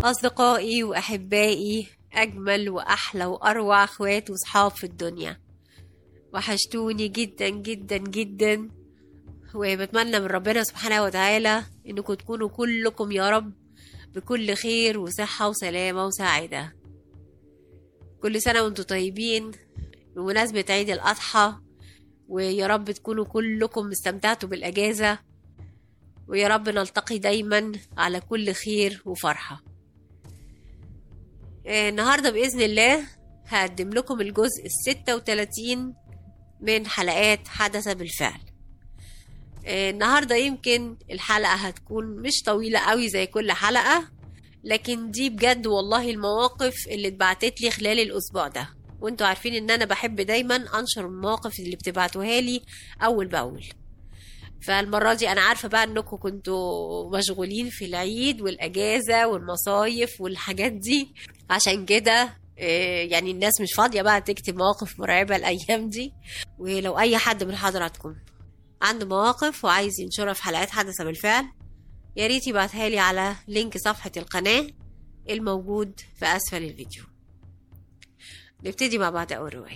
أصدقائي وأحبائي أجمل وأحلى وأروع أخوات وصحاب في الدنيا وحشتوني جدا جدا جدا وبتمنى من ربنا سبحانه وتعالى إنكم تكونوا كلكم يا رب بكل خير وصحة وسلامة وسعادة كل سنة وانتم طيبين بمناسبة عيد الأضحى ويا رب تكونوا كلكم استمتعتوا بالأجازة ويا رب نلتقي دايما على كل خير وفرحة آه، النهاردة بإذن الله هقدم لكم الجزء الستة وتلاتين من حلقات حدث بالفعل آه، النهاردة يمكن الحلقة هتكون مش طويلة قوي زي كل حلقة لكن دي بجد والله المواقف اللي اتبعتت لي خلال الأسبوع ده وانتوا عارفين ان انا بحب دايما انشر المواقف اللي بتبعتوها لي اول باول فالمرة دي أنا عارفة بقى إنكم كنتوا مشغولين في العيد والأجازة والمصايف والحاجات دي عشان كده آه، يعني الناس مش فاضية بقى تكتب مواقف مرعبة الأيام دي ولو أي حد من حضراتكم عنده مواقف وعايز ينشرها في حلقات حدث بالفعل يا ريت يبعتها لي على لينك صفحة القناة الموجود في أسفل الفيديو نبتدي مع بعض أول رواية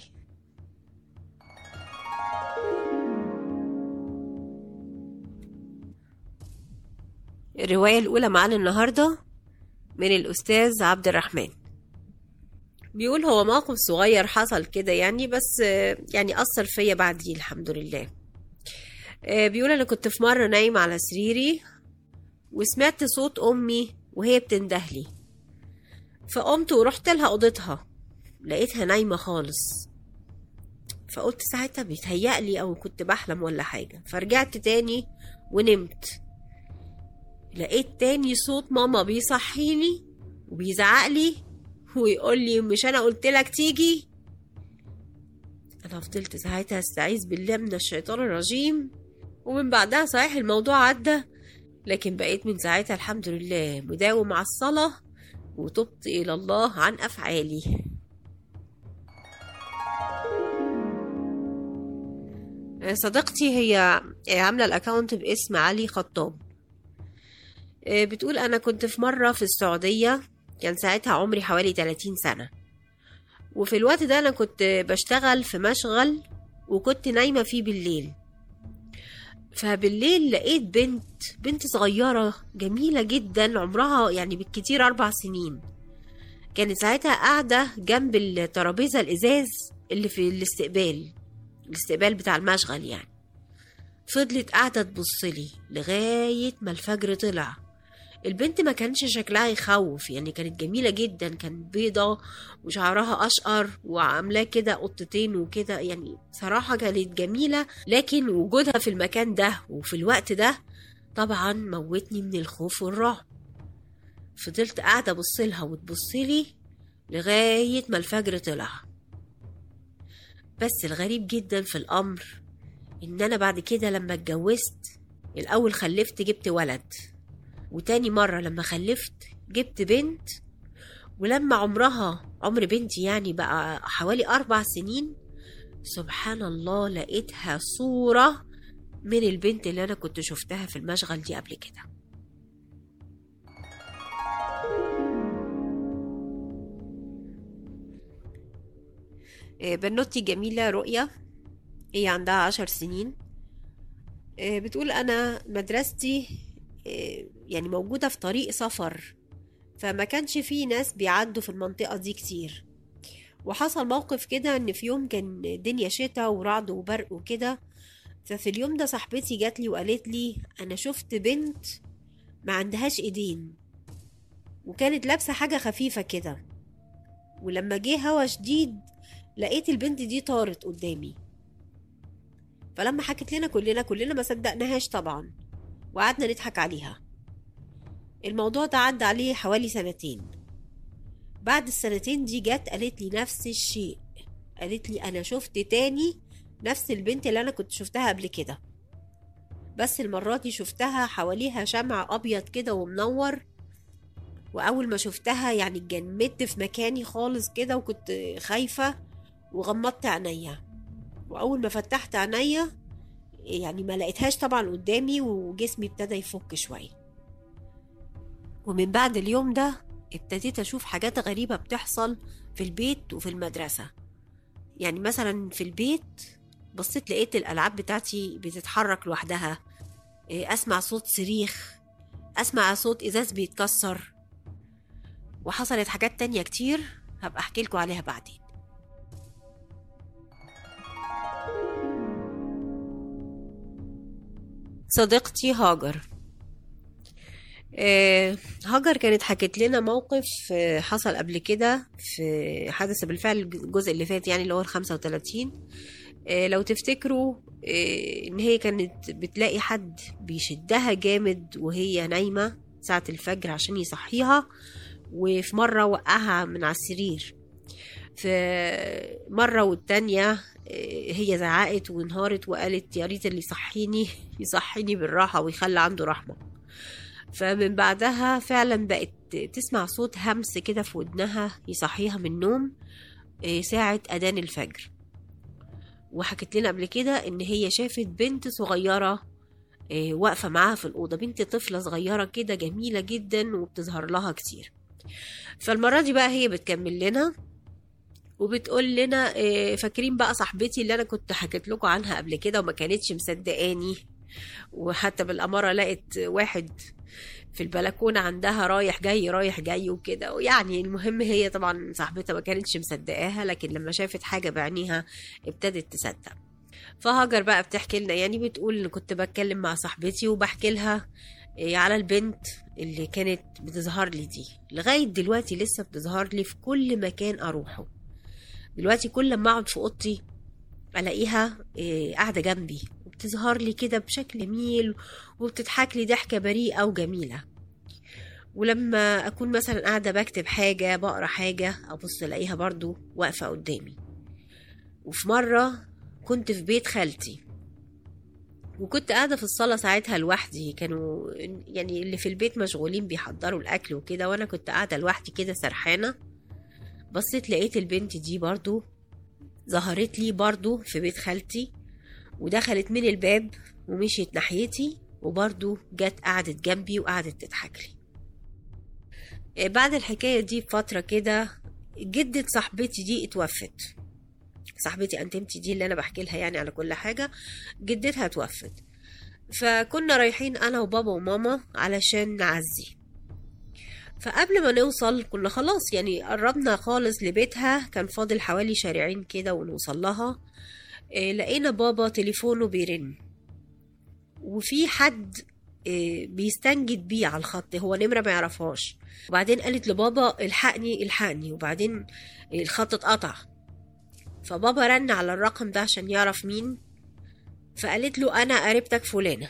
الرواية الأولى معانا النهاردة من الأستاذ عبد الرحمن بيقول هو موقف صغير حصل كده يعني بس آه، يعني أثر فيا بعديه الحمد لله آه، بيقول أنا كنت في مرة نايم على سريري وسمعت صوت أمي وهي بتندهلي فقمت ورحت لها أوضتها لقيتها نايمة خالص فقلت ساعتها بيتهيألي أو كنت بحلم ولا حاجة فرجعت تاني ونمت لقيت تاني صوت ماما بيصحيني وبيزعقلي ويقول لي مش انا قلت لك تيجي انا فضلت ساعتها استعيذ بالله من الشيطان الرجيم ومن بعدها صحيح الموضوع عدى لكن بقيت من ساعتها الحمد لله مداوم على الصلاة وتبت إلى الله عن أفعالي صديقتي هي عاملة الأكاونت باسم علي خطاب آه، بتقول أنا كنت في مرة في السعودية كان ساعتها عمري حوالي 30 سنة وفي الوقت ده أنا كنت بشتغل في مشغل وكنت نايمة فيه بالليل فبالليل لقيت بنت بنت صغيرة جميلة جدا عمرها يعني بالكتير أربع سنين كانت ساعتها قاعدة جنب الترابيزة الإزاز اللي في الاستقبال الاستقبال بتاع المشغل يعني فضلت قاعدة تبصلي لغاية ما الفجر طلع البنت ما كانش شكلها يخوف يعني كانت جميلة جدا كانت بيضة وشعرها أشقر وعاملاه كده قطتين وكده يعني صراحة كانت جميلة لكن وجودها في المكان ده وفي الوقت ده طبعا موتني من الخوف والرعب فضلت قاعدة أبصلها وتبصلي لغاية ما الفجر طلع بس الغريب جدا في الأمر إن أنا بعد كده لما اتجوزت الأول خلفت جبت ولد وتاني مرة لما خلفت جبت بنت ولما عمرها عمر بنتي يعني بقى حوالي أربع سنين سبحان الله لقيتها صورة من البنت اللي أنا كنت شفتها في المشغل دي قبل كده بنوتي جميلة رؤية هي عندها عشر سنين آه، بتقول أنا مدرستي آه، يعني موجودة في طريق سفر فما كانش فيه ناس بيعدوا في المنطقة دي كتير وحصل موقف كده ان في يوم كان الدنيا شتا ورعد وبرق وكده ففي اليوم ده صاحبتي جات لي وقالت لي انا شفت بنت ما عندهاش ايدين وكانت لابسة حاجة خفيفة كده ولما جه هوا شديد لقيت البنت دي طارت قدامي فلما حكت لنا كلنا كلنا ما صدقناهاش طبعا وقعدنا نضحك عليها الموضوع ده عدى عليه حوالي سنتين بعد السنتين دي جت قالت لي نفس الشيء قالت لي انا شفت تاني نفس البنت اللي انا كنت شفتها قبل كده بس المرة دي شفتها حواليها شمع ابيض كده ومنور واول ما شفتها يعني اتجمدت في مكاني خالص كده وكنت خايفة وغمضت عينيا واول ما فتحت عينيا يعني ما لقيتهاش طبعا قدامي وجسمي ابتدى يفك شويه ومن بعد اليوم ده ابتديت أشوف حاجات غريبة بتحصل في البيت وفي المدرسة يعني مثلا في البيت بصيت لقيت الألعاب بتاعتي بتتحرك لوحدها إيه، أسمع صوت صريخ أسمع صوت إزاز بيتكسر وحصلت حاجات تانية كتير هبقى أحكي لكم عليها بعدين صديقتي هاجر آه، هاجر كانت حكت لنا موقف آه، حصل قبل كده في حدث بالفعل الجزء اللي فات يعني اللي هو ال 35 آه، لو تفتكروا آه، ان هي كانت بتلاقي حد بيشدها جامد وهي نايمة ساعة الفجر عشان يصحيها وفي مرة وقعها من على السرير في مرة والتانية آه، هي زعقت وانهارت وقالت يا ريت اللي يصحيني يصحيني بالراحة ويخلي عنده رحمة فمن بعدها فعلا بقت تسمع صوت همس كده في ودنها يصحيها من النوم آه، ساعة أذان الفجر وحكت لنا قبل كده إن هي شافت بنت صغيرة آه، واقفة معاها في الأوضة بنت طفلة صغيرة كده جميلة جدا وبتظهر لها كتير فالمرة دي بقى هي بتكمل لنا وبتقول لنا آه، فاكرين بقى صاحبتي اللي انا كنت حكيت لكم عنها قبل كده وما كانتش مصدقاني وحتى بالاماره لقيت واحد في البلكونه عندها رايح جاي رايح جاي وكده ويعني المهم هي طبعا صاحبتها ما كانتش مصدقاها لكن لما شافت حاجه بعينيها ابتدت تصدق فهاجر بقى بتحكي لنا يعني بتقول ان كنت بتكلم مع صاحبتي وبحكي لها إيه على البنت اللي كانت بتظهر لي دي لغايه دلوقتي لسه بتظهر لي في كل مكان اروحه دلوقتي كل لما اقعد في اوضتي الاقيها إيه، قاعده جنبي وبتظهر لي كده بشكل جميل وبتضحك لي ضحكه بريئه وجميله ولما اكون مثلا قاعده بكتب حاجه بقرا حاجه ابص الاقيها برضو واقفه قدامي وفي مره كنت في بيت خالتي وكنت قاعدة في الصالة ساعتها لوحدي كانوا يعني اللي في البيت مشغولين بيحضروا الأكل وكده وأنا كنت قاعدة لوحدي كده سرحانة بصيت لقيت البنت دي برضو ظهرت لي برضو في بيت خالتي ودخلت من الباب ومشيت ناحيتي وبرضو جت قعدت جنبي وقعدت تضحك لي إيه بعد الحكاية دي بفترة كده جدة صاحبتي دي اتوفت صاحبتي انتمتي دي اللي انا بحكي لها يعني على كل حاجة جدتها توفت فكنا رايحين انا وبابا وماما علشان نعزي فقبل ما نوصل كنا خلاص يعني قربنا خالص لبيتها كان فاضل حوالي شارعين كده ونوصل لها إيه، لقينا بابا تليفونه بيرن وفي حد إيه، بيستنجد بيه على الخط هو نمرة ما يعرفهاش وبعدين قالت لبابا الحقني الحقني وبعدين الخط اتقطع فبابا رن على الرقم ده عشان يعرف مين فقالت له انا قريبتك فلانه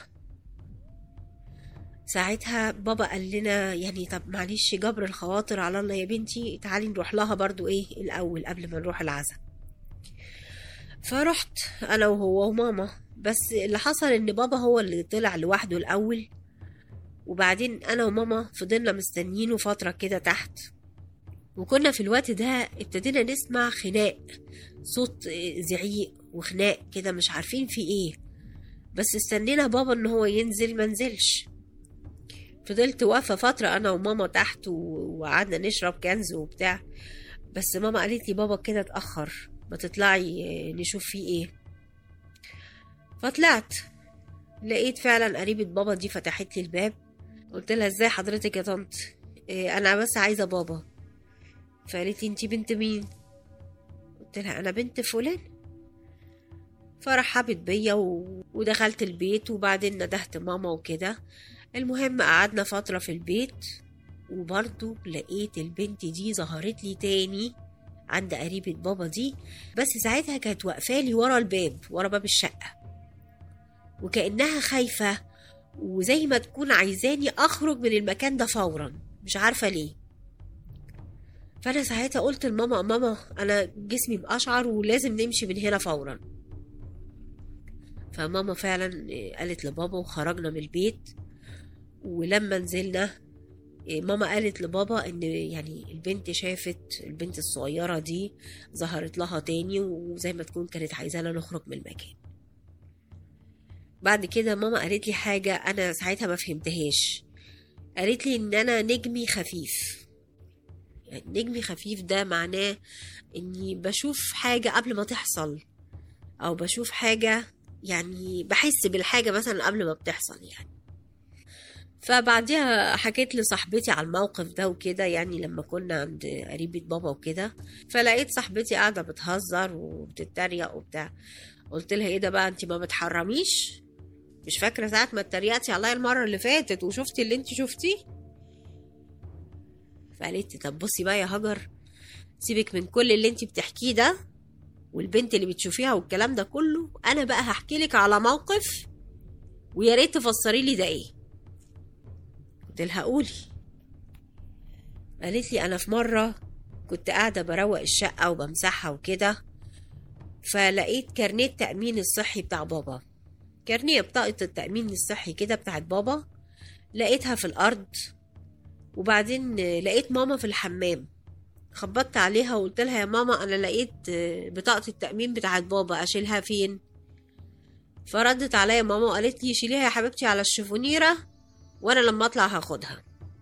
ساعتها بابا قال لنا يعني طب معلش جبر الخواطر على الله يا بنتي تعالي نروح لها برضو ايه الاول قبل ما نروح العزا فرحت انا وهو وماما بس اللي حصل ان بابا هو اللي طلع لوحده الاول وبعدين انا وماما فضلنا مستنيينه فتره كده تحت وكنا في الوقت ده ابتدينا نسمع خناق صوت زعيق وخناق كده مش عارفين في ايه بس استنينا بابا ان هو ينزل منزلش فضلت واقفه فتره انا وماما تحت و- وقعدنا نشرب كنز وبتاع بس ماما قالت لي بابا كده اتاخر ما تطلعي نشوف فيه ايه فطلعت لقيت فعلا قريبة بابا دي فتحت لي الباب قلت لها ازاي حضرتك يا طنط إيه انا بس عايزه بابا فقالت لي انتي بنت مين قلت لها انا بنت فلان فرحبت بيا و... ودخلت البيت وبعدين ندهت ماما وكده المهم قعدنا فترة في البيت وبرضو لقيت البنت دي ظهرت لي تاني عند قريبة بابا دي بس ساعتها كانت واقفالي ورا الباب ورا باب الشقة وكأنها خايفة وزي ما تكون عايزاني أخرج من المكان ده فورا مش عارفة ليه فأنا ساعتها قلت لماما ماما أنا جسمي مقشعر ولازم نمشي من هنا فورا فماما فعلا قالت لبابا وخرجنا من البيت ولما نزلنا ماما قالت لبابا ان يعني البنت شافت البنت الصغيرة دي ظهرت لها تاني وزي ما تكون كانت عايزانا نخرج من المكان بعد كده ماما قالت لي حاجة انا ساعتها ما فهمتهاش قالت لي ان انا نجمي خفيف يعني نجمي خفيف ده معناه اني بشوف حاجة قبل ما تحصل او بشوف حاجة يعني بحس بالحاجة مثلا قبل ما بتحصل يعني فبعديها حكيت لصاحبتي على الموقف ده وكده يعني لما كنا عند قريبة بابا وكده فلقيت صاحبتي قاعدة بتهزر وبتتريق وبتاع قلت لها ايه ده بقى انت ما بتحرميش مش فاكرة ساعة ما اتريقتي عليا المرة اللي فاتت وشفتي اللي انت شفتيه فقالت لي طب بصي بقى يا هاجر سيبك من كل اللي انت بتحكيه ده والبنت اللي بتشوفيها والكلام ده كله انا بقى هحكي لك على موقف ويا ريت تفسري لي ده ايه قلت لها قولي قالت لي انا في مره كنت قاعده بروق الشقه وبمسحها وكده فلقيت كارنيه التامين الصحي بتاع بابا كارنيه بطاقه التامين الصحي كده بتاعت بابا لقيتها في الارض وبعدين لقيت ماما في الحمام خبطت عليها وقلت لها يا ماما انا لقيت بطاقه التامين بتاعت بابا اشيلها فين فردت عليا ماما وقالت لي شيليها يا حبيبتي على الشفونيره وانا لما اطلع هاخدها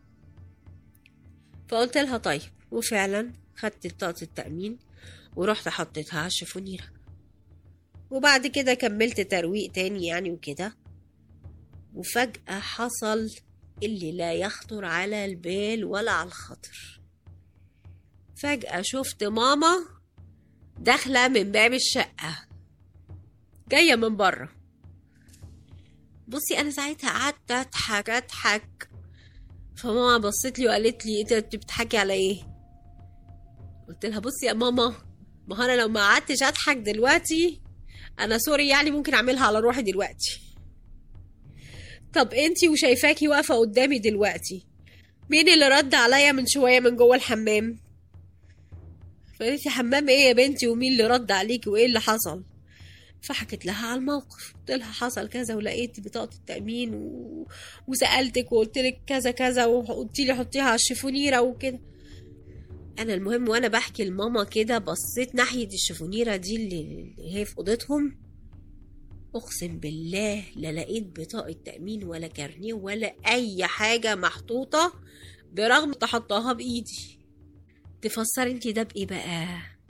فقلت لها طيب وفعلا خدت بطاقه التامين ورحت حطيتها على الشفونيره وبعد كده كملت ترويق تاني يعني وكده وفجأة حصل اللي لا يخطر على البال ولا على الخطر فجأة شفت ماما داخلة من باب الشقة جاية من بره بصي أنا ساعتها قعدت أضحك أضحك فماما بصت لي وقالت لي انت بتضحكي على ايه قلت لها بصي يا ماما ما هو انا لو ما قعدتش اضحك دلوقتي انا سوري يعني ممكن اعملها على روحي دلوقتي طب انتي وشايفاكي واقفه قدامي دلوقتي مين اللي رد عليا من شويه من جوه الحمام فقالت لي حمام ايه يا بنتي ومين اللي رد عليكي وايه اللي حصل فحكيت لها على الموقف قلت لها حصل كذا ولقيت بطاقة التأمين و... وسألتك وقلت لك كذا كذا وقلت لي حطيها على الشفونيرة وكده أنا المهم وأنا بحكي لماما كده بصيت ناحية الشفونيرة دي اللي اللي هي في أوضتهم أقسم بالله لا لقيت بطاقة تأمين ولا كارنيه ولا أي حاجة محطوطة برغم تحطها بإيدي تفسري انتي ده بإيه بقى؟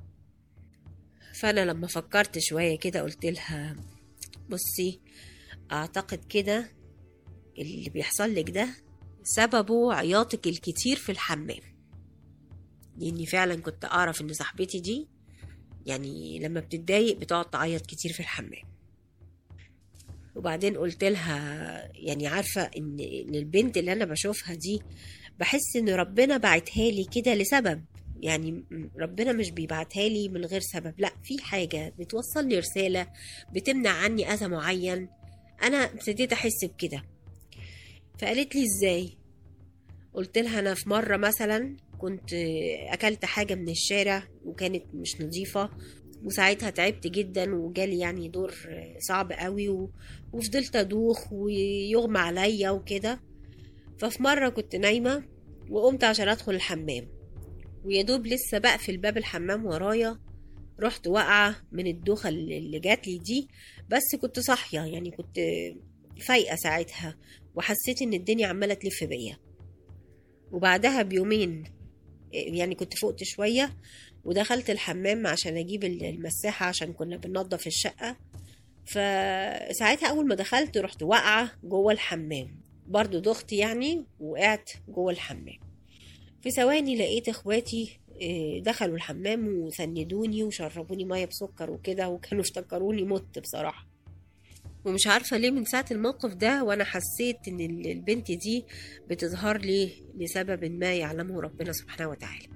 فأنا لما فكرت شوية كده قلت لها بصي أعتقد كده اللي بيحصل لك ده سببه عياطك الكتير في الحمام لأني فعلا كنت أعرف إن صاحبتي دي يعني لما بتتضايق بتقعد تعيط كتير في الحمام وبعدين قلت لها يعني عارفة إن إن البنت اللي أنا بشوفها دي بحس إن ربنا بعتها لي كده لسبب يعني م- ربنا مش بيبعتها لي من غير سبب لا في حاجة بتوصل لي رسالة بتمنع عني أذى معين أنا ابتديت أحس بكده فقالت لي إزاي قلت لها أنا في مرة مثلا كنت أكلت حاجة من الشارع وكانت مش نظيفة وساعتها تعبت جدا وجالي يعني دور صعب قوي و... وفضلت أدوخ ويغمى عليا وكده ففي مرة كنت نايمة وقمت عشان أدخل الحمام ويا دوب لسه بقفل باب الحمام ورايا رحت واقعة من الدوخة اللي اللي جات لي دي بس كنت صاحية يعني كنت فايقة ساعتها وحسيت إن الدنيا عمالة تلف بيا وبعدها بيومين يعني كنت فقت شوية ودخلت الحمام عشان أجيب المساحة عشان كنا بننضف الشقة فساعتها أول ما دخلت رحت واقعة جوه الحمام برضو دخت يعني وقعت جوه الحمام في ثواني لقيت اخواتي آه، دخلوا الحمام وسندوني وشربوني ميه بسكر وكده وكانوا افتكروني مت بصراحه ومش عارفة ليه من ساعة الموقف ده وأنا حسيت إن ال- البنت دي بتظهر لي لسبب ما يعلمه ربنا سبحانه وتعالى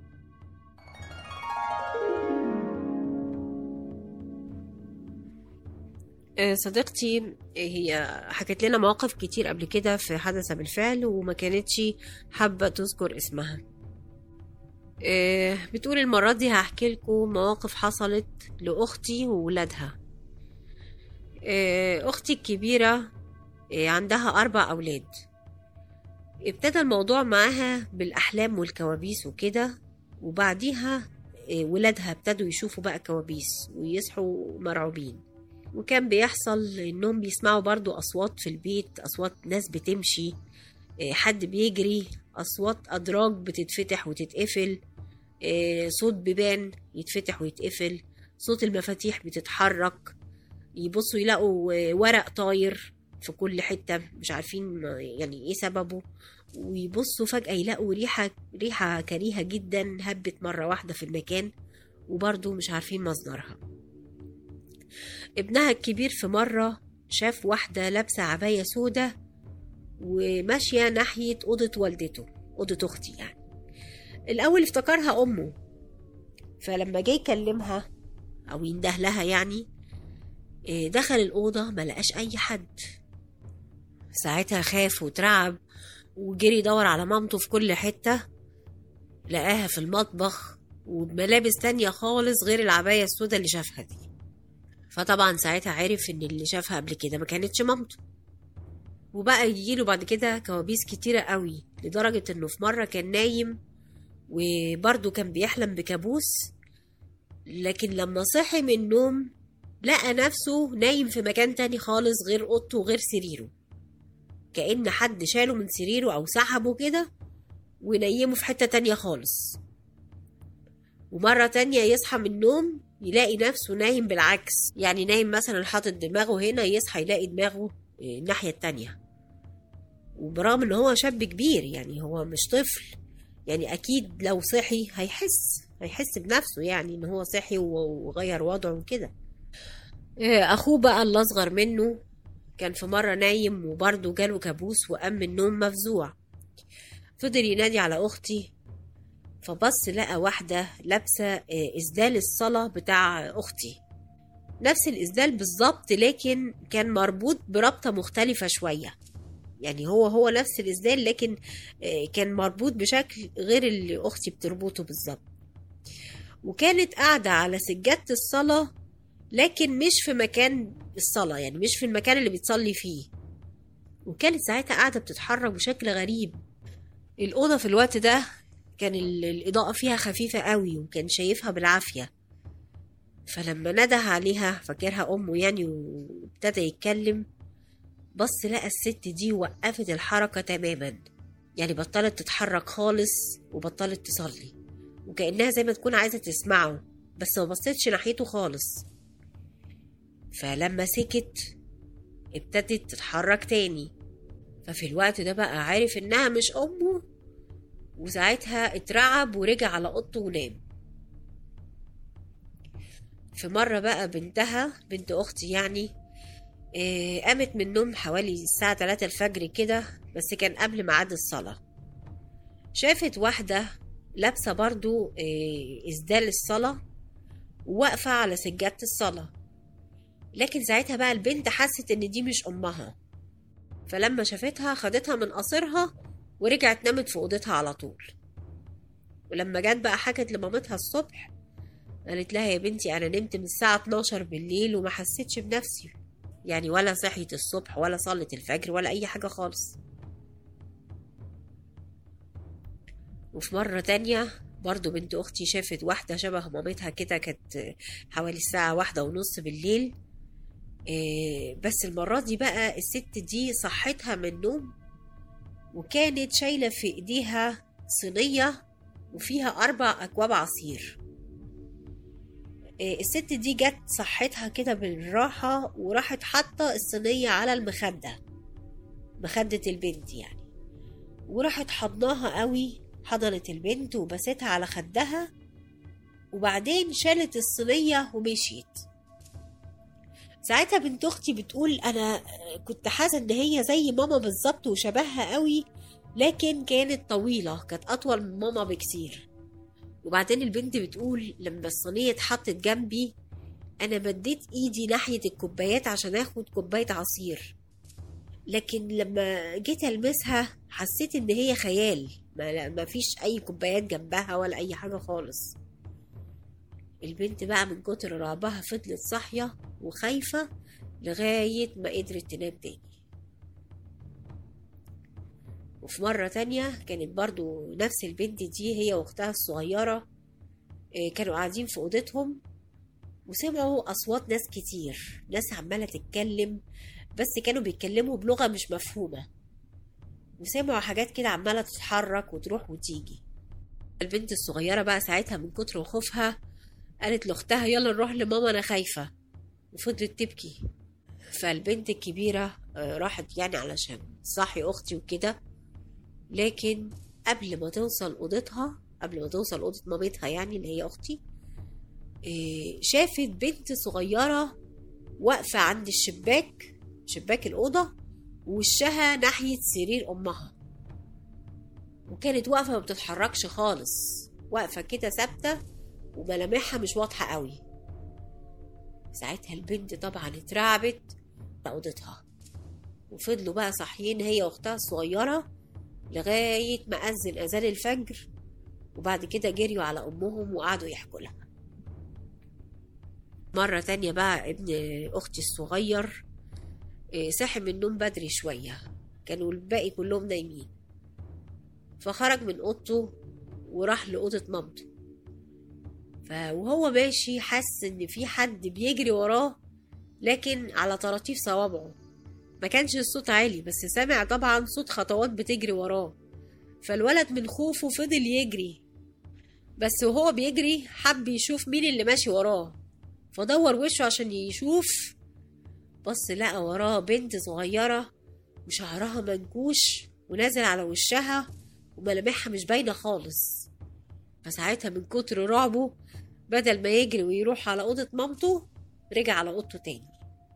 آه، صديقتي هي حكت لنا مواقف كتير قبل كده في حدث بالفعل وما كانتش حابة تذكر اسمها آه، بتقول المرة دي هحكي لكم مواقف حصلت لأختي وولادها آه، أختي الكبيرة آه، عندها أربع أولاد ابتدى الموضوع معاها بالأحلام والكوابيس وكده وبعديها آه، ولادها ابتدوا يشوفوا بقى كوابيس ويصحوا مرعوبين وكان بيحصل انهم بيسمعوا برضو اصوات في البيت اصوات ناس بتمشي آه، حد بيجري أصوات أدراج بتتفتح وتتقفل آه، صوت بيبان يتفتح ويتقفل صوت المفاتيح بتتحرك يبصوا يلاقوا آه، ورق طاير في كل حتة مش عارفين يعني ايه سببه ويبصوا فجأة يلاقوا ريحة ريحة كريهة جدا هبت مرة واحدة في المكان وبرضه مش عارفين مصدرها ابنها الكبير في مرة شاف واحدة لابسة عباية سودة وماشية ناحية أوضة والدته أوضة أختي يعني الأول افتكرها أمه فلما جه يكلمها أو ينده لها يعني إيه، دخل الأوضة ملقاش أي حد ساعتها خاف وترعب وجري يدور على مامته في كل حتة لقاها في المطبخ وبملابس تانية خالص غير العباية السوداء اللي شافها دي فطبعا ساعتها عرف ان اللي شافها قبل كده ما كانتش مامته وبقى يجيله بعد كده كوابيس كتيرة قوي لدرجة انه في مرة كان نايم وبرضه كان بيحلم بكابوس لكن لما صحي من النوم لقى نفسه نايم في مكان تاني خالص غير اوضته وغير سريره كأن حد شاله من سريره أو سحبه كده ونيمه في حتة تانية خالص ومرة تانية يصحى من النوم يلاقي نفسه نايم بالعكس يعني نايم مثلا حاطط دماغه هنا يصحى يلاقي دماغه الناحية التانية وبرغم ان هو شاب كبير يعني هو مش طفل يعني اكيد لو صحي هيحس هيحس بنفسه يعني ان هو صحي وغير وضعه وكده اخوه بقى اللي اصغر منه كان في مرة نايم وبرضه جاله كابوس وقام من النوم مفزوع فضل ينادي على أختي فبص لقى واحدة لابسة إسدال الصلاة بتاع أختي نفس الإسدال بالظبط لكن كان مربوط بربطة مختلفة شوية يعني هو هو نفس الإسدال لكن كان مربوط بشكل غير اللي أختي بتربطه بالظبط وكانت قاعدة على سجادة الصلاة لكن مش في مكان الصلاة يعني مش في المكان اللي بتصلي فيه وكانت ساعتها قاعدة بتتحرك بشكل غريب الأوضة في الوقت ده كان الإضاءة فيها خفيفة قوي وكان شايفها بالعافية فلما نده عليها فاكرها أمه يعني وابتدى يتكلم بص لقى الست دي وقفت الحركة تماما يعني بطلت تتحرك خالص وبطلت تصلي وكأنها زي ما تكون عايزة تسمعه بس ما بصيتش ناحيته خالص فلما سكت ابتدت تتحرك تاني ففي الوقت ده بقى عارف انها مش امه وساعتها اترعب ورجع على اوضته ونام في مرة بقى بنتها بنت أختي يعني آه، قامت من النوم حوالي الساعة 3 الفجر كده بس كان قبل ميعاد الصلاة شافت واحدة لابسة برضو آه، إسدال الصلاة وواقفة على سجادة الصلاة لكن ساعتها بقى البنت حست ان دي مش امها فلما شافتها خدتها من قصرها ورجعت نامت في اوضتها على طول ولما جت بقى حكت لمامتها الصبح قالت لها يا بنتي انا نمت من الساعة 12 بالليل وما حسيتش بنفسي يعني ولا صحيت الصبح ولا صلت الفجر ولا اي حاجة خالص وفي مرة تانية برضو بنت أختي شافت واحدة شبه مامتها كده كانت حوالي الساعة واحدة ونص بالليل إيه بس المرة دي بقى الست دي صحتها من النوم وكانت شايلة في ايديها صينية وفيها أربع أكواب عصير إيه الست دي جت صحتها كده بالراحة وراحت حاطة الصينية على المخدة مخدة البنت يعني وراحت حضناها قوي حضنت البنت وبستها على خدها وبعدين شالت الصينية ومشيت ساعتها بنت اختي بتقول انا كنت حاسه ان هي زي ماما بالظبط وشبهها قوي لكن كانت طويله كانت اطول من ماما بكثير وبعدين البنت بتقول لما الصينيه اتحطت جنبي انا مديت ايدي ناحيه الكوبايات عشان اخد كوبايه عصير لكن لما جيت المسها حسيت ان هي خيال ما فيش اي كوبايات جنبها ولا اي حاجه خالص البنت بقى من كتر رعبها فضلت صاحيه وخايفة لغاية ما قدرت تنام تاني وفي مرة تانية كانت برضو نفس البنت دي هي واختها الصغيرة آه، كانوا قاعدين في أوضتهم وسمعوا أصوات ناس كتير ناس عمالة تتكلم بس كانوا بيتكلموا بلغة مش مفهومة وسمعوا حاجات كده عمالة تتحرك وتروح وتيجي البنت الصغيرة بقى ساعتها من كتر خوفها قالت لأختها يلا نروح لماما أنا خايفة وفضلت تبكي فالبنت الكبيرة آه، راحت يعني علشان تصحي أختي وكده لكن قبل ما توصل أوضتها قبل ما توصل أوضة مامتها يعني اللي هي أختي آه، شافت بنت صغيرة واقفة عند الشباك شباك الأوضة ووشها ناحية سرير أمها وكانت واقفة ما بتتحركش خالص واقفة كده ثابتة وملامحها مش واضحة قوي ساعتها البنت طبعا اترعبت لأوضتها وفضلوا بقى صاحيين هي واختها الصغيرة لغاية ما أذن أذان الفجر وبعد كده جريوا على أمهم وقعدوا يحكوا لها مرة تانية بقى ابن أختي الصغير إيه، صحي من النوم بدري شوية كانوا الباقي كلهم نايمين فخرج من أوضته وراح لأوضة مامته فوهو ماشي حس إن في حد بيجري وراه لكن على طراطيف صوابعه ما كانش الصوت عالي بس سمع طبعا صوت خطوات بتجري وراه فالولد من خوفه فضل يجري بس وهو بيجري حب يشوف مين اللي ماشي وراه فدور وشه عشان يشوف بص لقى وراه بنت صغيرة وشعرها منكوش ونازل على وشها وملامحها مش باينة خالص فساعتها من كتر رعبه بدل ما يجري ويروح على أوضة مامته رجع على أوضته تاني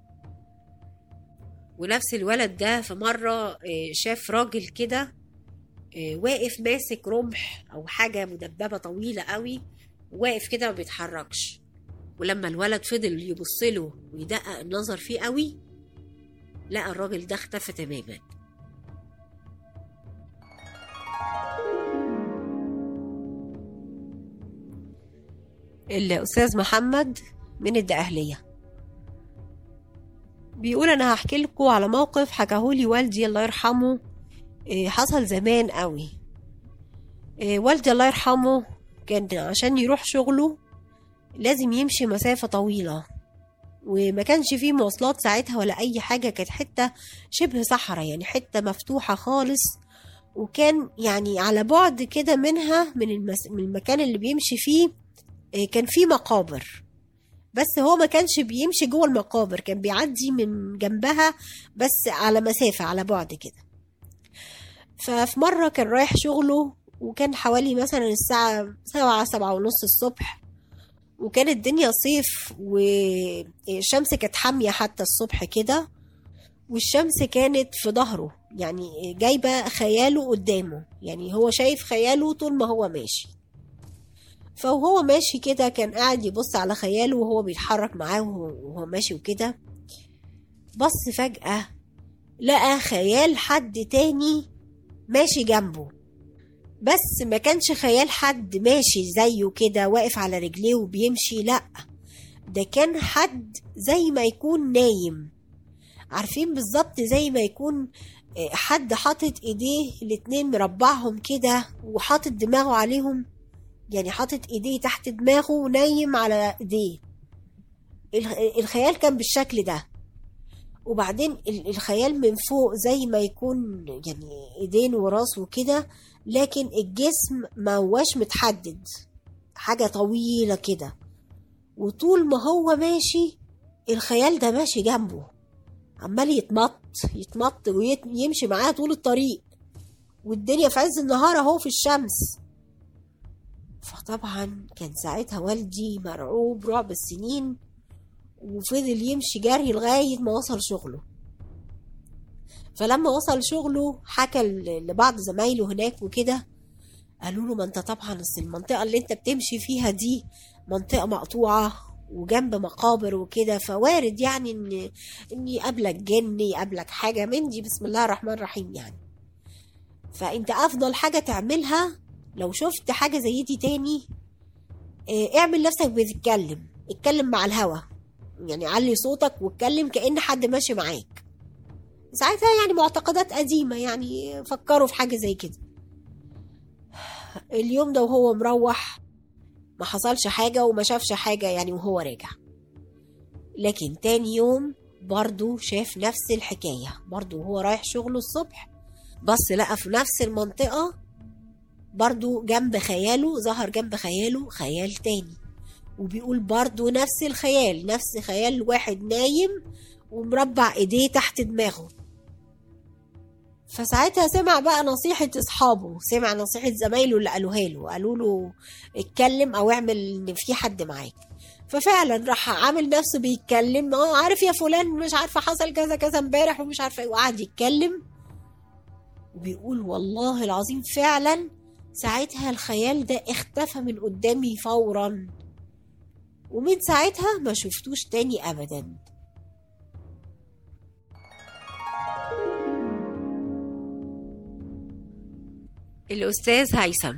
ونفس الولد ده في مرة آه، شاف راجل كده آه، واقف ماسك رمح أو حاجة مدببة طويلة قوي واقف كده ما بيتحركش ولما الولد فضل يبص له ويدقق النظر فيه قوي لقى الراجل ده اختفى تماما الأستاذ محمد من الدقهلية بيقول أنا هحكي لكم على موقف حكاهولي والدي الله يرحمه إيه، حصل زمان قوي إيه، والدي الله يرحمه كان عشان يروح شغله لازم يمشي مسافة طويلة وما كانش فيه مواصلات ساعتها ولا أي حاجة كانت حتة شبه صحراء يعني حتة مفتوحة خالص وكان يعني على بعد كده منها من, المس... من المكان اللي بيمشي فيه إيه، كان فيه مقابر بس هو ما كانش بيمشي جوه المقابر كان بيعدي من جنبها بس على مسافة على بعد كده ففي مرة كان رايح شغله وكان حوالي مثلا الساعة سبعة سبعة ونص الصبح وكانت الدنيا صيف والشمس كانت حامية حتى الصبح كده والشمس كانت في ظهره يعني جايبة خياله قدامه يعني هو شايف خياله طول ما هو ماشي فوهو ماشي كده كان قاعد يبص على خياله وهو بيتحرك معاه وهو وهو ماشي وكده بص فجأة لقى خيال حد تاني ماشي جنبه بس ما كانش خيال حد ماشي زيه كده واقف على رجليه وبيمشي لأ ده كان حد زي ما يكون نايم عارفين بالظبط زي ما يكون آه، حد حاطط ايديه الاتنين مربعهم كده وحاطط دماغه عليهم يعني حاطط ايديه تحت دماغه ونايم على ايديه الخ- الخيال كان بالشكل ده وبعدين ال- الخيال من فوق زي ما يكون يعني ايدين وراس وكده لكن الجسم ما هواش متحدد حاجة طويلة كده وطول ما هو ماشي الخيال ده ماشي جنبه عمال يتمط يتمط ويمشي معاه طول الطريق والدنيا في عز النهار اهو في الشمس فطبعا كان ساعتها والدي مرعوب رعب السنين وفضل يمشي جري لغاية ما وصل شغله فلما وصل شغله حكى ل- لبعض زمايله هناك وكده قالوا له ما انت طبعا اصل المنطقة اللي انت بتمشي فيها دي منطقة مقطوعة وجنب مقابر وكده فوارد يعني ان ان يقابلك جن يقابلك حاجة من دي بسم الله الرحمن الرحيم يعني فانت افضل حاجة تعملها لو شفت حاجة زي دي تاني اه، اعمل نفسك بتتكلم اتكلم مع الهوا يعني علي صوتك واتكلم كأن حد ماشي معاك ساعتها يعني معتقدات قديمة يعني فكروا في حاجة زي كده اليوم ده وهو مروح ما حصلش حاجة وما شافش حاجة يعني وهو راجع لكن تاني يوم برضو شاف نفس الحكاية برضو وهو رايح شغله الصبح بص لقى في نفس المنطقة برضو جنب خياله ظهر جنب خياله خيال تاني وبيقول برضو نفس الخيال نفس خيال واحد نايم ومربع ايديه تحت دماغه فساعتها سمع بقى نصيحة أصحابه سمع نصيحة زمايله اللي قالوها له قالوا له اتكلم أو اعمل إن في حد معاك ففعلا راح عامل نفسه بيتكلم اه عارف يا فلان مش عارفة حصل كذا كذا امبارح ومش عارفة ايه وقعد يتكلم وبيقول والله العظيم فعلا ساعتها الخيال ده اختفى من قدامي فورا ومن ساعتها ما شفتوش تاني أبدا الأستاذ هيثم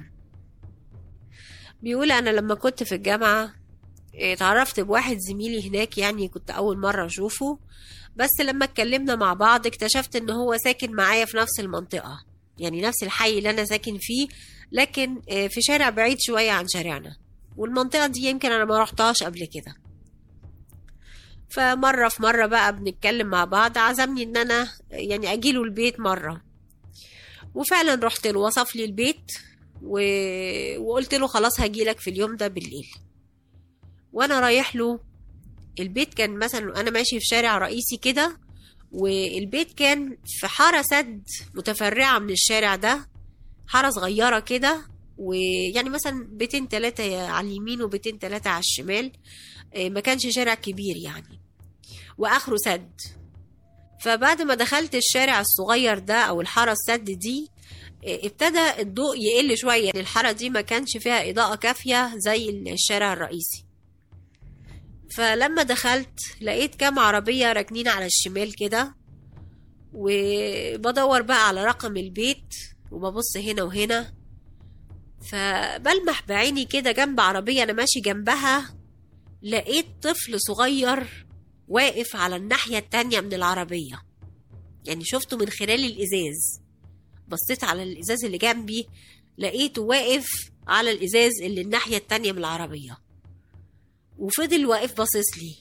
بيقول أنا لما كنت في الجامعة اتعرفت بواحد زميلي هناك يعني كنت أول مرة أشوفه بس لما اتكلمنا مع بعض اكتشفت إن هو ساكن معايا في نفس المنطقة يعني نفس الحي اللي أنا ساكن فيه لكن في شارع بعيد شوية عن شارعنا والمنطقة دي يمكن أنا ما رحتهاش قبل كده فمرة في مرة بقى بنتكلم مع بعض عزمني إن أنا يعني أجيله البيت مرة وفعلا رحت له وصف لي البيت و... وقلت له خلاص هجيلك في اليوم ده بالليل وانا رايح له البيت كان مثلا انا ماشي في شارع رئيسي كده والبيت كان في حارة سد متفرعة من الشارع ده حارة صغيرة كده ويعني مثلا بيتين تلاتة على اليمين وبيتين تلاتة على الشمال ما كانش شارع كبير يعني واخره سد فبعد ما دخلت الشارع الصغير ده او الحارة السد دي ابتدى الضوء يقل شوية يعني الحارة دي ما كانش فيها إضاءة كافية زي الشارع الرئيسي فلما دخلت لقيت كام عربية راكنين على الشمال كده وبدور بقى على رقم البيت وببص هنا وهنا فبلمح بعيني كده جنب عربية أنا ماشي جنبها لقيت طفل صغير واقف على الناحية التانية من العربية يعني شفته من خلال الإزاز بصيت على الإزاز اللي جنبي لقيته واقف على الإزاز اللي الناحية التانية من العربية وفضل واقف باصص لي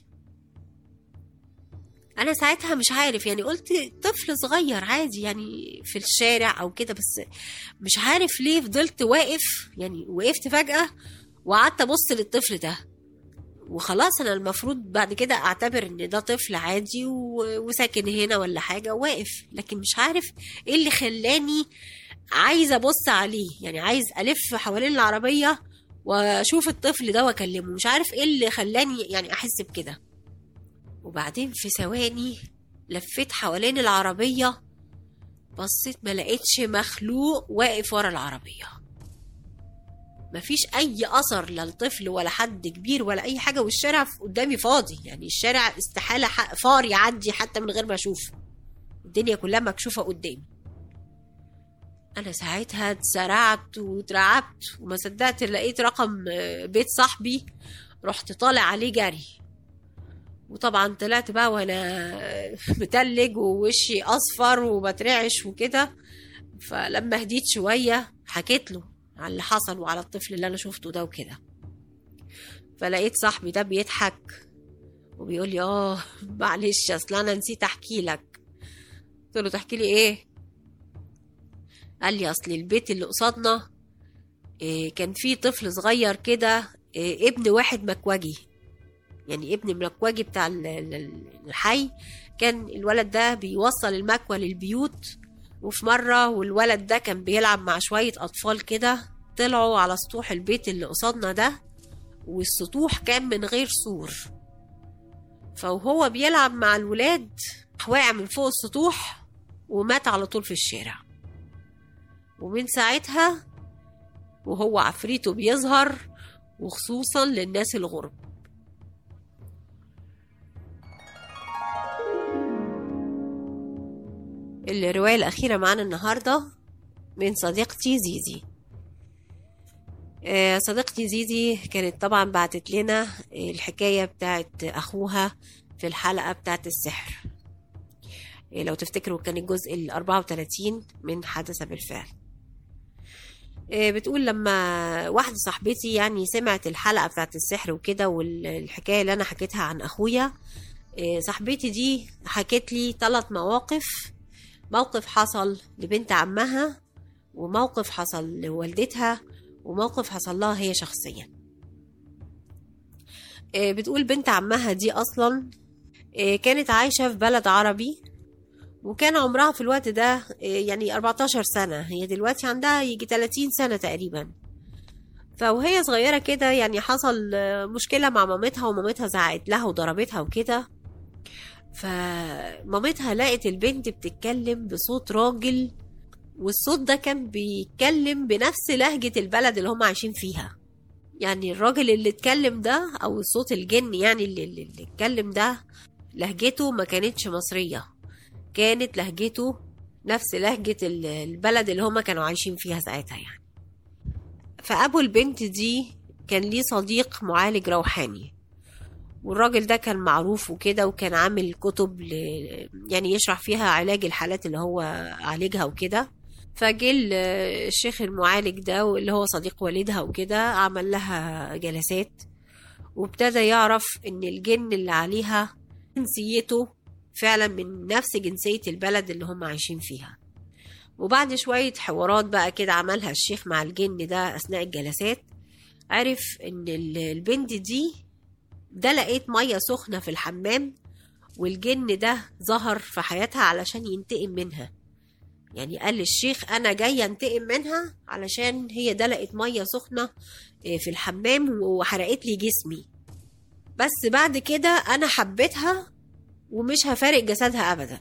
أنا ساعتها مش عارف يعني قلت طفل صغير عادي يعني في الشارع أو كده بس مش عارف ليه فضلت واقف يعني وقفت فجأة وقعدت أبص للطفل ده وخلاص انا المفروض بعد كده اعتبر ان ده طفل عادي وساكن هنا ولا حاجه واقف لكن مش عارف ايه اللي خلاني عايزه ابص عليه يعني عايز الف حوالين العربيه واشوف الطفل ده واكلمه مش عارف ايه اللي خلاني يعني احس بكده وبعدين في ثواني لفيت حوالين العربيه بصيت ما لقيتش مخلوق واقف ورا العربيه مفيش اي اثر لا لطفل ولا حد كبير ولا اي حاجه والشارع قدامي فاضي يعني الشارع استحاله فار يعدي حتى من غير ما اشوف الدنيا كلها مكشوفه قدامي انا ساعتها اتسرعت واترعبت وما صدقت لقيت رقم بيت صاحبي رحت طالع عليه جري وطبعا طلعت بقى وانا متلج ووشي اصفر وبترعش وكده فلما هديت شويه حكيت له على اللي حصل وعلى الطفل اللي انا شفته ده وكده فلقيت صاحبي ده بيضحك وبيقول لي اه معلش اصل انا نسيت احكي لك قلت له تحكي لي ايه قال لي اصل البيت اللي قصادنا إيه كان فيه طفل صغير كده إيه ابن واحد مكوجي يعني ابن المكوجي بتاع الحي كان الولد ده بيوصل المكوى للبيوت وفي مرة والولد ده كان بيلعب مع شوية أطفال كده طلعوا على سطوح البيت اللي قصادنا ده والسطوح كان من غير سور فوهو بيلعب مع الولاد واقع من فوق السطوح ومات على طول في الشارع ومن ساعتها وهو عفريته بيظهر وخصوصا للناس الغرب الرواية الأخيرة معانا النهاردة من صديقتي زيزي صديقتي زيزي كانت طبعا بعتت لنا الحكاية بتاعت أخوها في الحلقة بتاعت السحر لو تفتكروا كان الجزء ال 34 من حدث بالفعل بتقول لما واحدة صاحبتي يعني سمعت الحلقة بتاعت السحر وكده والحكاية اللي أنا حكيتها عن أخويا صاحبتي دي حكت لي ثلاث مواقف موقف حصل لبنت عمها وموقف حصل لوالدتها وموقف حصل لها هي شخصيا آه، بتقول بنت عمها دي أصلا آه، كانت عايشة في بلد عربي وكان عمرها في الوقت ده آه، يعني 14 سنة هي دلوقتي عندها يجي 30 سنة تقريبا فوهي صغيرة كده يعني حصل آه، مشكلة مع مامتها ومامتها زعقت لها وضربتها وكده فمامتها لقت البنت بتتكلم بصوت راجل والصوت ده كان بيتكلم بنفس لهجة البلد اللي هم عايشين فيها يعني الراجل اللي اتكلم ده او صوت الجن يعني اللي, اللي اللي اتكلم ده لهجته ما كانتش مصرية كانت لهجته نفس لهجة ال- البلد اللي هما كانوا عايشين فيها ساعتها يعني فأبو البنت دي كان ليه صديق معالج روحاني والراجل ده كان معروف وكده وكان عامل كتب ل... يعني يشرح فيها علاج الحالات اللي هو عالجها وكده فجه ال- الشيخ المعالج ده اللي هو صديق والدها وكده عمل لها جلسات وابتدى يعرف ان الجن اللي عليها جنسيته فعلا من نفس جنسية البلد اللي هم عايشين فيها وبعد شوية حوارات بقى كده عملها الشيخ مع الجن ده أثناء الجلسات عرف إن ال- البنت دي ده لقيت مية سخنة في الحمام والجن ده ظهر في حياتها علشان ينتقم منها يعني قال للشيخ أنا جاي أنتقم منها علشان هي دلقت مية سخنة آه، في الحمام وحرقت لي جسمي بس بعد كده أنا حبيتها ومش هفارق جسدها أبدا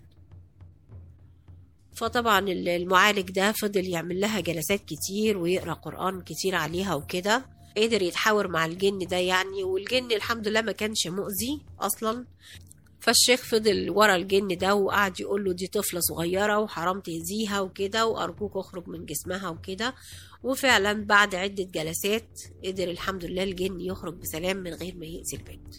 فطبعا ال- المعالج ده فضل يعمل لها جلسات كتير ويقرا قرآن كتير عليها وكده قدر يتحاور مع الجن ده يعني والجن الحمد لله ما كانش مؤذي اصلا فالشيخ فضل ورا الجن ده وقعد يقول له دي طفلة صغيرة وحرام تأذيها وكده وأرجوك اخرج من جسمها وكده وفعلا بعد عدة جلسات قدر الحمد لله الجن يخرج بسلام من غير ما يأذي البنت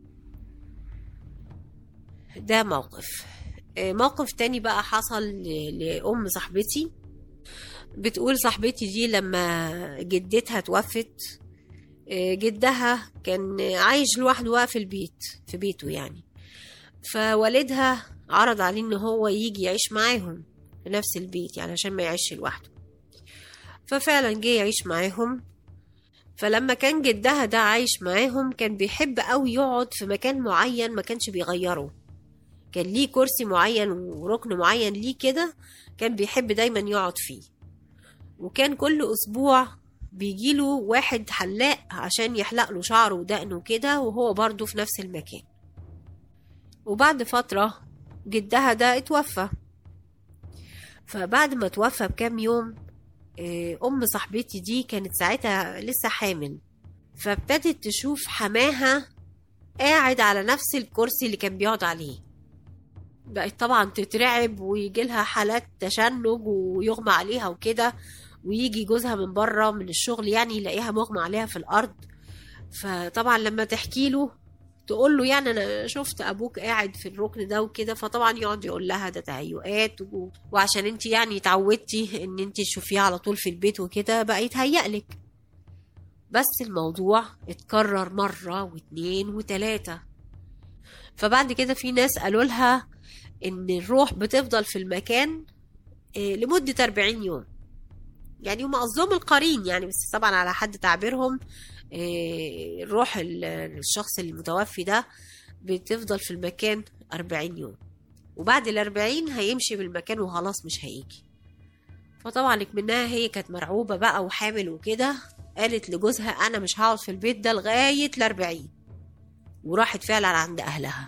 ده موقف آه، موقف تاني بقى حصل ل- لأم صاحبتي بتقول صاحبتي دي لما جدتها توفت آه، جدها كان عايش لوحده بقى في البيت في بيته يعني فوالدها عرض عليه ان هو يجي يعيش معاهم في نفس البيت يعني عشان ما يعيش لوحده ففعلا جه يعيش معاهم فلما كان جدها ده عايش معاهم كان بيحب قوي يقعد في مكان معين ما كانش بيغيره كان ليه كرسي معين وركن معين ليه كده كان بيحب دايما يقعد فيه وكان كل اسبوع بيجيله واحد حلاق عشان يحلق له شعره ودقنه كده وهو برضه في نفس المكان وبعد فترة جدها ده اتوفى فبعد ما توفى بكام يوم آه، أم صاحبتي دي كانت ساعتها لسه حامل فابتدت تشوف حماها قاعد على نفس الكرسي اللي كان بيقعد عليه بقت طبعا تترعب ويجيلها حالات تشنج ويغمى عليها وكده ويجي جوزها من بره من الشغل يعني يلاقيها مغمى عليها في الأرض فطبعا لما تحكي له تقول له يعني انا شفت ابوك قاعد في الركن ده وكده فطبعا يقعد يقول لها ده تهيؤات و... وعشان انت يعني اتعودتي ان انت تشوفيه على طول في البيت وكده بقى يتهيألك بس الموضوع اتكرر مرة واتنين وتلاتة فبعد كده في ناس قالوا لها ان الروح بتفضل في المكان آه، لمدة 40 يوم يعني هم قصدهم القرين يعني بس طبعا على حد تعبيرهم آه، الروح ال- الشخص المتوفي ده بتفضل في المكان 40 يوم وبعد الأربعين هيمشي بالمكان وخلاص مش هيجي فطبعا منها هي كانت مرعوبة بقى وحامل وكده قالت لجوزها أنا مش هقعد في البيت ده لغاية الأربعين وراحت فعلا عند أهلها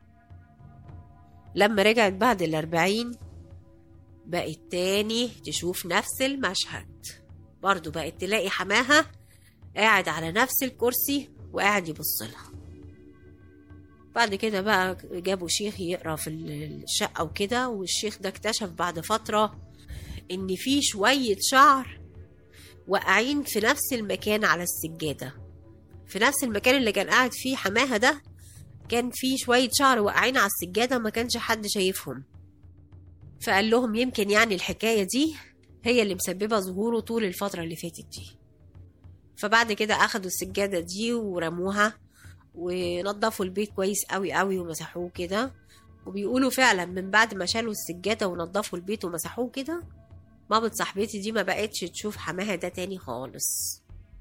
لما رجعت بعد الأربعين بقت تاني تشوف نفس المشهد برضو بقت تلاقي حماها قاعد على نفس الكرسي وقاعد يبص لها بعد كده بقى جابوا شيخ يقرا في الشقه وكده والشيخ ده اكتشف بعد فتره ان في شويه شعر واقعين في نفس المكان على السجاده في نفس المكان اللي كان قاعد فيه حماها ده كان في شويه شعر واقعين على السجاده ما كانش حد شايفهم فقال لهم يمكن يعني الحكايه دي هي اللي مسببه ظهوره طول الفتره اللي فاتت دي فبعد كده اخدوا السجاده دي ورموها ونضفوا البيت كويس قوي قوي ومسحوه كده وبيقولوا فعلا من بعد ما شالوا السجادة ونضفوا البيت ومسحوه كده مامة صاحبتي دي ما بقتش تشوف حماها ده تاني خالص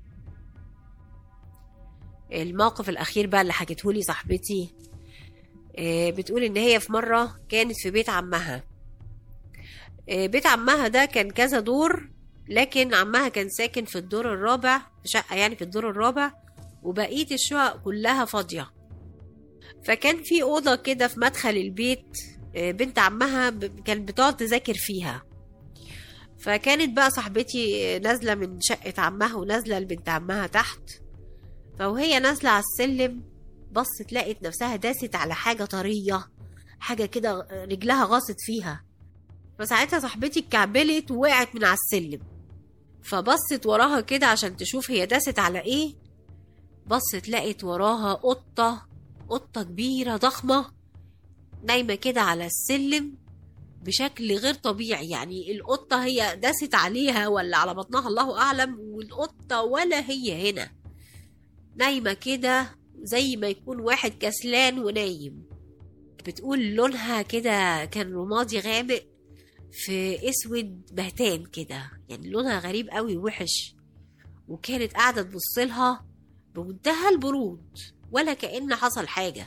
الموقف الأخير بقى اللي حكيتهولي صاحبتي آه، بتقول إن هي في مرة كانت في بيت عمها آه، بيت عمها ده كان كذا دور لكن عمها كان ساكن في الدور الرابع في شقة يعني في الدور الرابع وبقية الشقق كلها فاضية فكان في أوضة كده في مدخل البيت آه، بنت عمها ب- كانت بتقعد تذاكر فيها فكانت بقى صاحبتي نازلة من شقة عمها ونازلة لبنت عمها تحت فوهي نازلة على السلم بصت لقت نفسها داست على حاجة طرية حاجة كده رجلها غاصت فيها فساعتها صاحبتي اتكعبلت ووقعت من على السلم فبصت وراها كده عشان تشوف هي داست على ايه بصت لقت وراها قطة قطة كبيرة ضخمة نايمة كده على السلم بشكل غير طبيعي يعني القطة هي داست عليها ولا على بطنها الله أعلم والقطة ولا هي هنا نايمة كده زي ما يكون واحد كسلان ونايم بتقول لونها كده كان رمادي غامق في اسود بهتان كده يعني لونها غريب قوي وحش وكانت قاعدة تبصلها بمنتهى البرود ولا كأن حصل حاجة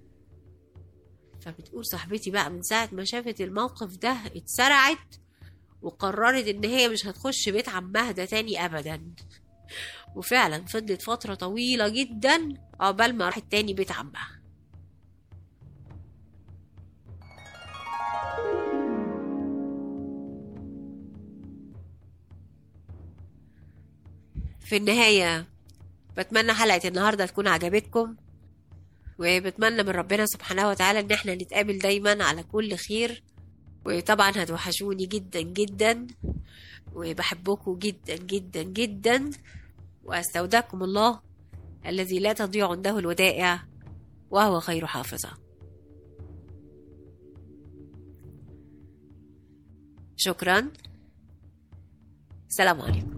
فبتقول صاحبتي بقى من ساعة ما شافت الموقف ده اتسرعت وقررت ان هي مش هتخش بيت عمها ده تاني ابدا وفعلا فضلت فترة طويلة جدا عقبال ما راحت تاني بيت عمها في النهاية بتمنى حلقة النهاردة تكون عجبتكم وبتمنى من ربنا سبحانه وتعالى ان احنا نتقابل دايما على كل خير وطبعا هتوحشوني جدا جدا وبحبكم جدا جدا جدا واستودعكم الله الذي لا تضيع عنده الودائع وهو خير حافظة شكرا سلام عليكم